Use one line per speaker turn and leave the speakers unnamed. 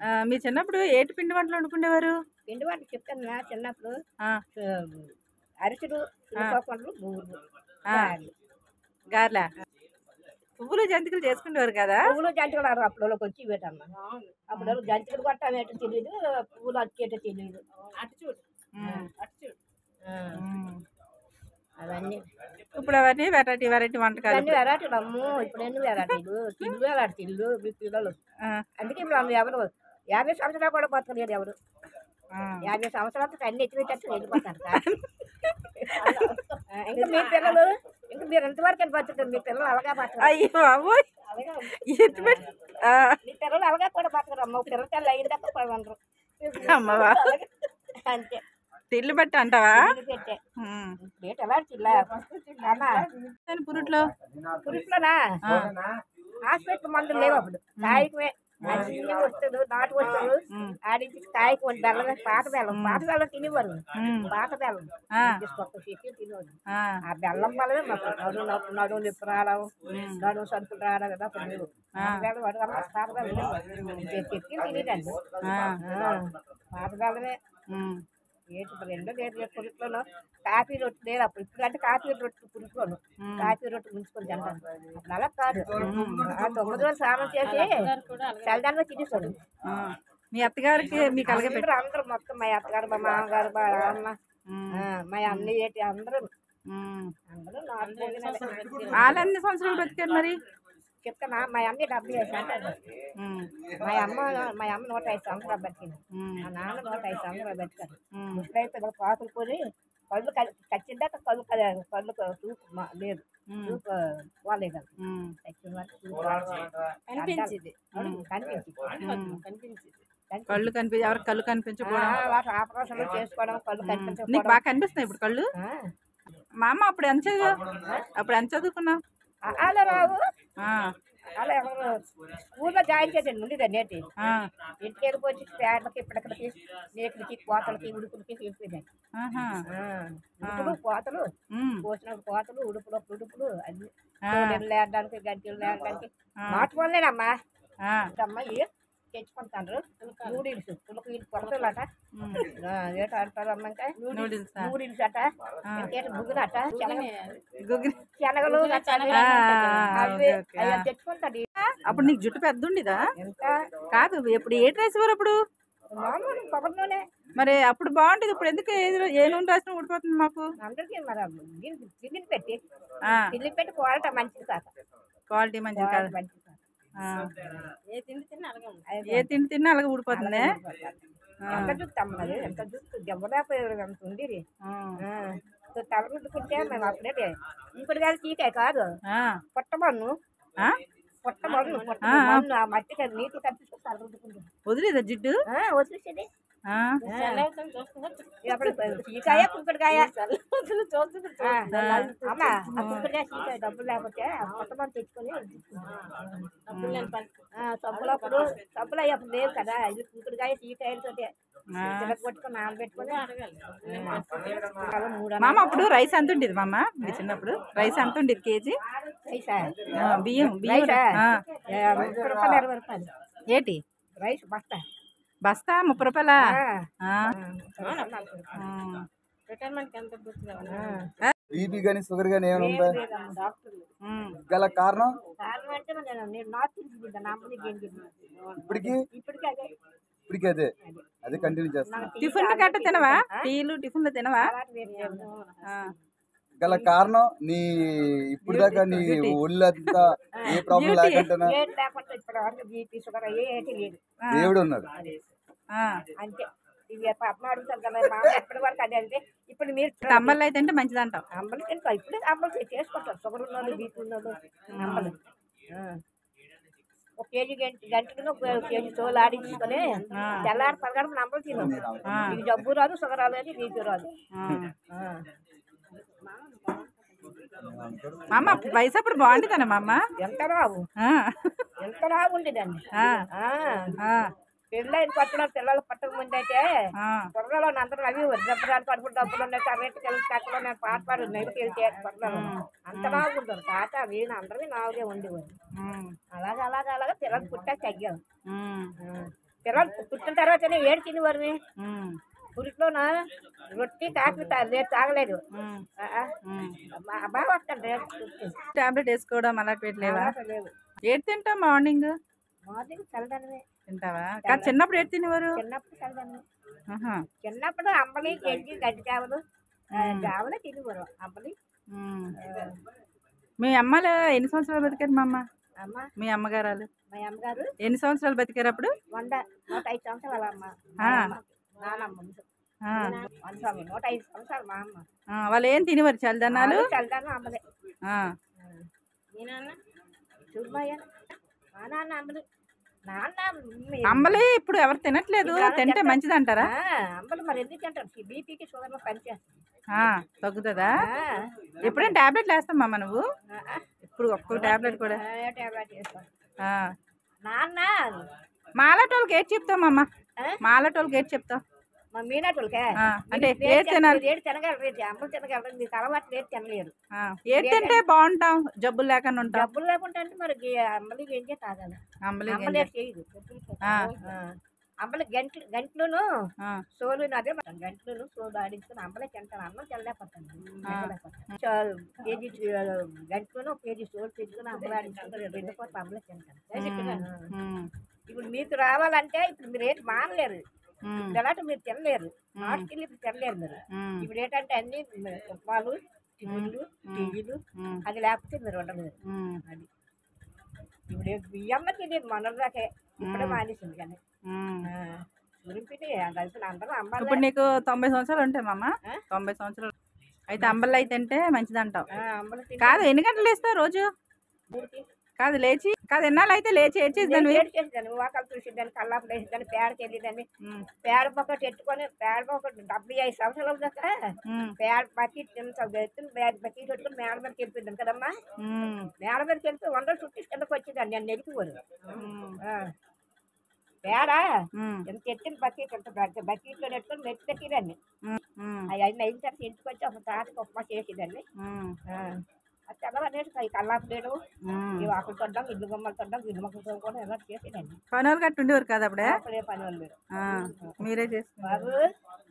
ఆ, మీ చిన్నప్పుడు ఏటి పిండి వంటలు వండుకునేవారు
పిండి వంట చెప్తాను నా చిన్నప్పుడు
ఆ,
ఆ, అరిసెలు శ్రీకాకుళం బూర్లు
ఆ. గార్లా పువ్వులు జంతికలు చేసుకునేవారు కదా
పువ్వులు జంతికలు ఆరు అప్పుడు వచ్చి పెట్టమ్మా అప్పుడు జంతికలు కొట్టామేటో తెలియదు పువ్వులు అచ్చేటో తెలియదు
ఉమ్,
ఆ,
ఉమ్.
అవన్నీ
ఇప్పుడు అవన్నీ వెరైటీ వెరైటీ వంటకాలు
ఇవన్నీ వెరైటీలు అమ్ము ఇప్పుడు ఎన్ని వెరైటీలు తిల్లు వెరైటీ తిల్లు మీ పిల్లలు
ఆ,
అందుకే ఇప్పుడు ఆమె ఎవరు యాభై సంవత్సరాలు కూడా బతకలేరు ఎవరు
ఆ.
యాభై సంవత్సరాలతో అన్ని ఎత్తిపెట్టేసి వెళ్ళిపోతారు సార్. ఆ, ఇంకా మీ పిల్లలు ఇంకా మీరు ఎంతవరకు బతుకుతారు మీ పిల్లలు అలాగా బతకరు
అయ్యో బాబోయ్
అలాగే
ఎత్తి పెట్టి ఆ,
మీ పిల్లలు అలాగా కూడా బతకరు అమ్మ పిల్లలు అయిన తప్ప పడవనరు
అమ్మవా.
అంతే
తిల్లు బట్టి అంటావా
ఇది పెట్టే
ఉమ్.
రేట్ ఎలా చిల్లా అమ్మా
దాని పురుట్లో
పురుషులనా హాస్పిటల్ మందులు లేవు అప్పుడు కాయకమే అన్ని వస్తువులు నాటు వస్తువులు ఆడించి కాయకు ఒకటి బెల్లం పాత బెల్లం పాత బెల్లం తినేవారు
ఉమ్.
పాత బెల్లం
ఆ,
తీసుకొక్క చెక్కి తినేవారు
ఆ,
ఆ బెల్లం వల్లనే మాకు నడువు నొప్పి నడువు నొప్పి రావడం నడువు సరుకులు రావడం కదా అప్పుడు లేవు పాత బెల్లం వాడు వల్ల పాత బెల్లం చెక్కి తినేదండి
ఆ,
ఆ, పాత బెల్లమే
ఉమ్.
ఏంటి మరి రెండో లేదు పురుట్లోను కాఫీ రొట్టె లేదు అప్పుడు ఇప్పుడు అంటే కాఫీ రొట్టె పురుట్లోను కాఫీ రొట్టె ముంచుకొని తింటాను అప్పుడు అలా కాదు ఆ తొమ్మిది రోజులు స్నానం చేసి చల్లదానిలో తినేసాడు
ఆ. మీ అత్తగారికి మీకు అలాగే పెట్టి
అందరూ అందరూ మొత్తం మా అత్తగారు మా మామగారు మా అమ్మ
ఉమ్,
ఆ, మా అన్ని ఏంటి అందరూ
ఉమ్.
అందరూ నాలుగు భోజనాలే.
వాళ్ళు ఎన్ని సంవత్సరాలు బతికారు మరి
చెప్తానా మా అమ్మ డెబ్బై ఐదు సంవత్సరాలు
ఉమ్,
మా అమ్మ మా అమ్మ నూట ఐదు సంవత్సరాలు బతికింది
ఉమ్,
మా నాన్న నూట ఐదు సంవత్సరాలు బతికారు
ఉమ్.
ముసలైతే పాకులు కొని కళ్ళు ఖచ్చితంగా కళ్ళు కళ్ళు కళ్ళు చూపు మా- లేదు చూపు పోలేదు
ఉమ్.
చచ్చిన వరకు చూపు కనిపించింది కనిపించింది కనిపించింది
కళ్ళు కనిపి ఎవరికి కళ్ళు కనిపించకూడదు
వాటి ఆపరేషన్లు చేసుకోవడం కళ్ళు
నీకు
కనిపించకపోవడం
బాగా కనిపిస్తున్నాయి ఇప్పుడు కళ్ళు
ఆ.
మా అమ్మ అప్పుడు ఎంత చదివా అప్పుడు ఎంత చదువుకున్నావు
ఆ- అలా రావు
ఆ,
అలా ఎవరు స్కూల్లో జాయిన్ చేసాను ఉండేది నేటి
ఆ,
ఇంటికి వెళ్ళిపోయి పేడలకి ఇప్పటికి నేటికి కోతలకి ఉడుపులకి వెళ్ళిపోయింది
ఆహా,
ఉడుపులు కోతలు
ఉమ్,
పోసినప్పుడు కోతలు ఉడుపులు ఉడుపులు అన్ని
ఆ.
తోడేళ్ళు లేడడానికి గంటలు లేడడానికి
ఆ.
మాట వల్లేనమ్మా
ఆ,
అమ్మాయి తెచ్చుకుంటారు నూడిల్స్ పులక వీళ్ళు కొరతలట
ఉమ్.
ఏట ఆడతారు అమ్మ ఇంకా
నూడిల్స్ ఆ,
నూడిల్స్ అట ఇంకేట బుగ్గులట
గుగ్గిలి
శనగలు
ఆ, ఆ,
అవి
ఓకే, ఓకే.
అవి తెచ్చుకుంటాడు
అప్పుడు నీకు జుట్టు పెద్ద ఉండేదా
ఎంత
కాదు ఎప్పుడు ఏ డ్రెస్ వారు అప్పుడు
మామూలు కొబ్బరి నూనె
మరి అప్పుడు బాగుండేది ఇప్పుడు ఎందుకు ఏది ఏ నూనె రాసిన ఊడిపోతుంది మాకు
అందరికీ మరి దీనికి తిల్లిని పెట్టి
ఆ,
తిల్లి పెట్టి కోరట మంచిది కాక
క్వాలిటీ మంచిది కాదు
కోరట మంచిది కాక
ఆ,
ఏ తిండి తిన్నా అలాగే
ఏ తిండి తిన్నా అలాగే ఊడిపోతుంది
ఎంత చూస్తాం మరి ఎంత చూస్తూ దెబ్బలేకపోయారు అంత ఉంది తల రుద్దుకుంటే మేము అప్పుడే ఇంకోటి కాదు చీకే కాదు
ఆ,
పొట్టమన్ను
ఆ?
పొట్టమన్ను
ఆ, ఆ.
పొట్టమన్ను ఆ మట్టికి నీటి కనిపిస్తూ తల రుద్దుకుంటుంది
వదిలేదా జిడ్డు
వచ్చేసేది
ఆ,
అప్పుడు చీకాయ కుంకుడుకాయ అమ్మా ఆ కుంకుడుకాయ చీకాయ డబ్బులు లేకపోతే ఆ పొట్టమన్ను తెచ్చుకొని ఆ, సబ్బులప్పుడు సబ్బులు అయ్యప్పుడు లేవు కదా ఇది కుంకుడుకాయ చీకాయలతో కొట్టుకొని నానబెట్టుకొని అలా మూడు
మామ అప్పుడు రైస్ ఎంత ఉండేది మామ మీ చిన్నప్పుడు రైస్ ఎంత ఉండేది కేజీ
రైసా
ఆ, బియ్యం బియ్యం
రైసా
ఆ,
ఏ, ముప్పై రూపాయలు ఇరవై రూపాయలు
ఏటి
రైస్ బస్తా
బస్తా ముప్పై రూపాయలా
ఆ.
ఆ,
ఆ.
ఆ.
రిటైర్మెంట్కి ఎంత గుర్తుగా
బీపీ కానీ షుగర్ కానీ ఏమైనా ఉందా
డాక్టర్లు
ఉమ్.
గల కారణం
కారణం అంటే మరి నేను నేను నార్త్ ఇండియన్ నా అమ్మని దేనికి
ఇప్పటికి
ఇప్పటికీ అదే
ఇప్పటికి అదే అదే కంటిన్యూ చేస్తాను
టిఫిన్లు గట్ట తినవా టీలు టిఫిన్లు తినవా
అలవాటు వేరు లేదు.
ఆ.
గల కారణం నీ ఇప్పుడు దాకా నీ ఒళ్ళు అంతా ఏ ప్రాబ్లం లేకుండా
ఏది లేకుండా ఇప్పుడు వరకు బీపీ షుగర్ ఏటి లేదు
దేవుడు ఉన్నాడు
ఆ.
అంతే ఇవి అమ్మ అడుగుతారు కదా మా అమ్మ ఎప్పటి వరకు అదే అంటే ఇప్పుడు మీరు
అంబళ్ళు అయితే అంటే మంచిదంటావు
అమ్మలు తింటారు ఇప్పుడు అమ్మలు చేసుకుంటారు షుగర్ ఉన్నోళ్ళు బీపీ ఉన్నోళ్ళు అమ్మలు ఆ. ఒక కేజీ గంట గంటకి ఒక కేజీ తోలు ఆడించుకొని తెల్లారి పదహారు అమ్మలు తిను ఇది జబ్బు రాదు షుగర్ రాదు అని బీపీ రాదు
ఆ.
ఆ.
మామ వయసు అప్పుడు బాగుంటుందన్న మామ
ఎంత రావు
ఆ.
ఎంత రావు ఉండేదండి
ఆ.
ఆ.
ఆ.
పెళ్ళైన పట్టడం పిల్లలు పట్టక ముందు అయితే
ఆ.
త్వరలో అందరూ అవి డబ్బులు కడుపు డబ్బులు ఉన్నాయి కరెంట్కి వెళ్ళి కట్టలో నేను పాట పాడు నెలకి వెళ్తే త్వరలో అంత నాగుంటారు తాత వీళ్ళు అందరినీ నావుగే ఉండేవారు
ఉమ్.
అలాగే అలాగే అలాగే పిల్లలు పుట్టాక తగ్గాం
ఉమ్.
పిల్లలు పుట్టిన తర్వాతనే ఏడు తినేవారు
ఉమ్,
పురిట్లోన రొట్టి కాఫీ తా- లేదు తాగలేదు
ఉమ్,
ఆ, ఆ.
ఉమ్.
బా- బాగా వస్తాను రేపు
టాబ్లెట్ వేసుకోవడం అలా పెట్టలేవా
లేవు
ఏడు తింటావు మార్నింగ్
మార్నింగ్ చల్లదనమే
తింటావా కాదు చిన్నప్పుడు ఏడు తినేవారు
చిన్నప్పుడు చల్లదనమే
ఆహా.
చిన్నప్పుడు అంబలి గంజి గడ్డి చావలు చావలు తినేవారు అంబలి
ఉమ్.
ఆ,
మీ అమ్మలు ఎన్ని సంవత్సరాలు బతికారు మా అమ్మ
అమ్మ
మీ అమ్మగారాలు
మా అమ్మగారు
ఎన్ని సంవత్సరాలు బతికారు అప్పుడు
వంద నూట ఐదు సంవత్సరాలు అమ్మ
ఆ.
నానమ్మ ముందు.
ఆ,
వంద సంవత్సరాలు, నూట ఐదు సంవత్సరాలు మా అమ్మ
ఆ, వాళ్ళు ఏం తినేవారు చల్లదనాలు
చల్లదనం అమ్మలే
ఆ,
మీ నాన్న చూడబాయ మా నాన్న అమ్మలు నాన్న మీ-
అంబలి ఇప్పుడు ఎవరు తినట్లేదు తింటే మంచిది అంటారా
ఆ, అంబలు మరి ఎందుకు తింటారు బీపీకి షుగర్ పనిచేస్తుంది
ఆ, తగ్గుతుందా
ఆ,
ఎప్పుడైనా టాబ్లెట్లు వేస్తామా నువ్వు
ఆ, ఆ.
ఇప్పుడు ఒక్క టాబ్లెట్ కూడా
ఆ, టాబ్లెట్ వేసుకో.
ఆ.
నాన్న
మాలటోళ్ళకి ఏది చెప్తావు అమ్మ
ఆ?
మాలటోళ్ళకి ఏది చెప్తావు
మా మీనాటోళ్ళకే
ఆ, అంటే
మీరు
ఏది తినాలి
ఏడు తినగలరు ఏడు అంబలు తినగలరు మీకు అలవాటు లేదు తినలేరు
ఆ, ఏది తింటే బాగుంటాం జబ్బులు లేకుండా ఉంటాం
డబ్బులు లేకుండా అంటే మరి గి- అంబలి గంజే తాగాలి
అంబలి
అంబలి
గింజ.
చేయదు
ఆ.
ఆ. అంబలి గంటలు గంటలును
ఆ,
సోలు అదే పట్టాను గంటలు సోలు ఆడించుకుని అంబలే తింటాను అన్నం తినలేకపోతాను
ఆ.
కేజీ గంటలను కేజీ సోలు తెచ్చుకుని అంబలు ఆడించుకుంటాను రెండు పూట అంబలే తింటాను ఆ.
ఉమ్,
ఇప్పుడు మీకు రావాలంటే ఇప్పుడు మీరు ఏంటి మానలేరు
ఉమ్,
ఇలాంటి మీరు తినలేరు మార్కెట్లు ఇప్పుడు తినలేరు మీరు
ఉమ్,
ఇప్పుడు ఏంటంటే అన్ని ఉప్మాలు టిఫిన్లు టీలు
ఉమ్,
అది లేకపోతే మీరు ఉండలేదు
ఉమ్,
అది ఇప్పుడు ఏ- బియ్యం తెలియదు మన దాకే ఇప్పుడే మానేసింది కానీ
ఉమ్.
గురింపిండి కలిసి అందరూ అమ్మాలి
ఇప్పుడు నీకు తొంభై సంవత్సరాలు ఉంటాయి మామ
ఆ?
తొంభై సంవత్సరాలు అయితే అంబలి అయితే తింటే మంచిది అంటావు
అమ్మలు తిని
కాదు ఎన్ని గంటలు లేస్తావు రోజు
ఊరికి
కాదు లేచి కాదు ఎన్నాళ్ళు అయితే లేచి ఏడ్చేసి
వేడి చేసేదాన్ని వాకలు చూసేదాన్ని కల్లాపు వేసేదాన్ని పేడకి వెళ్ళేదాన్ని పేడ పక్కటి ఎట్టుకొని పేడ పక్కటి డెబ్బై ఐదు సంవత్సరాల దాకా పేడ బకెట్ ఎంత ఎత్తున బ్యాగ్ బకెట్ పెట్టుకుని మేడ మీదకి వెళ్ళిపోయింది కదమ్మా మేడ మీదకి వెళ్ళిపోయి వందలు చుట్టి కిందకి వచ్చేదాన్ని నేను నెలికిపోరు పేడ ఎంత ఎత్తిన బకెట్ ఎంత బకెట్లో నెట్టుకొని మెత్తి పెట్టేదాన్ని అవి అన్నీ అయిన తర్వాత ఇంటికి వచ్చి ఒక తాతకి ఉప్మా చేసేదాన్ని అది తెల్లవారు ఈ కల్లాపు లేడు ఈ ఆకులు తొడ్డం ఇల్లు బొమ్మలు తొడ్డం ఇల్లు మొక్కలు కూడా ఎలా చేసేదాన్ని
పనులు గట్టు ఉండేవారు కదా అప్పుడే
అప్పుడే పని వాళ్ళు
ఆ, మీరే చేస్తున్నారు
బాబు